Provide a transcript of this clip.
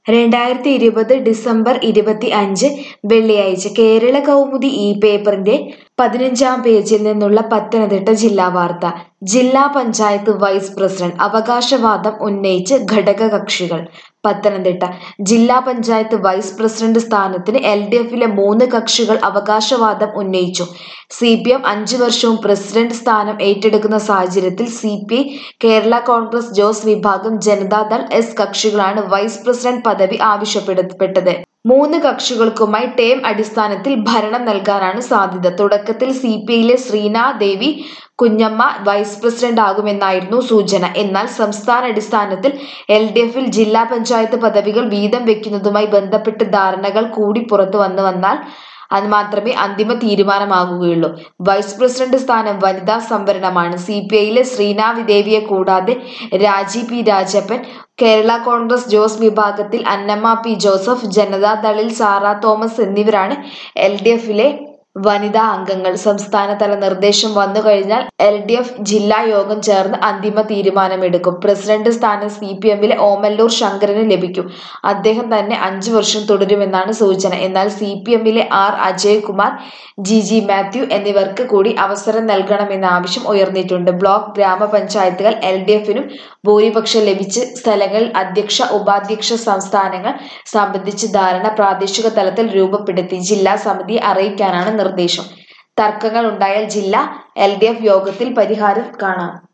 രണ്ടായിരത്തി ഇരുപത് ഡിസംബർ ഇരുപത്തി അഞ്ച് വെള്ളിയാഴ്ച കേരള കൗമുദി ഈ പേപ്പറിന്റെ പതിനഞ്ചാം പേജിൽ നിന്നുള്ള പത്തനംതിട്ട ജില്ലാ വാർത്ത ജില്ലാ പഞ്ചായത്ത് വൈസ് പ്രസിഡന്റ് അവകാശവാദം ഉന്നയിച്ച് ഘടകകക്ഷികൾ പത്തനംതിട്ട ജില്ലാ പഞ്ചായത്ത് വൈസ് പ്രസിഡന്റ് സ്ഥാനത്തിന് എൽ ഡി എഫിലെ മൂന്ന് കക്ഷികൾ അവകാശവാദം ഉന്നയിച്ചു സി പി എം അഞ്ചു വർഷവും പ്രസിഡന്റ് സ്ഥാനം ഏറ്റെടുക്കുന്ന സാഹചര്യത്തിൽ C P I Kerala Congress Jose വിഭാഗം ജനതാദൾ എസ് കക്ഷികളാണ് വൈസ് പ്രസിഡന്റ് പദവി ആവശ്യപ്പെട്ടത് മൂന്ന് കക്ഷികൾക്കുമായി ടേം അടിസ്ഥാനത്തിൽ ഭരണം നൽകാനാണ് സാധ്യത തുടക്കത്തിൽ സി പി ഐയിലെ ശ്രീനാ ദേവി കുഞ്ഞമ്മ വൈസ് പ്രസിഡന്റ് ആകുമെന്നായിരുന്നു സൂചന എന്നാൽ സംസ്ഥാന അടിസ്ഥാനത്തിൽ എൽ ഡി എഫിൽ ജില്ലാ പഞ്ചായത്ത് പദവികൾ വീതം വെക്കുന്നതുമായി ബന്ധപ്പെട്ട് ധാരണകൾ കൂടി പുറത്തു വന്നു വന്നാൽ അത് മാത്രമേ അന്തിമ തീരുമാനമാകുകയുള്ളൂ വൈസ് പ്രസിഡന്റ് സ്ഥാനം വനിതാ സംവരണമാണ് സി പി ഐയിലെ ശ്രീനാഥ് ദേവിയെ കൂടാതെ രാജി പി രാജപ്പൻ കേരള കോൺഗ്രസ് ജോസ് വിഭാഗത്തിൽ അന്നമ്മ പി ജോസഫ് ജനതാദളിൽ സാറ തോമസ് എന്നിവരാണ് എൽ ഡി എഫിലെ വനിതാ അംഗങ്ങൾ സംസ്ഥാനതല നിർദ്ദേശം വന്നു കഴിഞ്ഞാൽ എൽ ഡി എഫ് ജില്ലാ യോഗം ചേർന്ന് അന്തിമ തീരുമാനമെടുക്കും പ്രസിഡന്റ് സ്ഥാനം സി പി എമ്മിലെ ഓമല്ലൂർ ശങ്കരന് ലഭിക്കും അദ്ദേഹം തന്നെ അഞ്ചു വർഷം തുടരുമെന്നാണ് സൂചന എന്നാൽ സി പി എമ്മിലെ R Ajaykumar G G Mathew എന്നിവർക്ക് കൂടി അവസരം നൽകണമെന്ന ആവശ്യം ഉയർന്നിട്ടുണ്ട് ബ്ലോക്ക് ഗ്രാമപഞ്ചായത്തുകൾ എൽ ഡി എഫിനും ഭൂരിപക്ഷം ലഭിച്ച് സ്ഥലങ്ങളിൽ അധ്യക്ഷ ഉപാധ്യക്ഷ സംസ്ഥാനങ്ങൾ സംബന്ധിച്ച് ധാരണ പ്രാദേശിക തലത്തിൽ രൂപപ്പെടുത്തി ജില്ലാ സമിതിയെ അറിയിക്കാനാണ് നിർദ്ദേശം തർക്കങ്ങൾ ഉണ്ടായാൽ ജില്ലാ എൽ ഡി എഫ് യോഗത്തിൽ പരിഹാരം കാണാം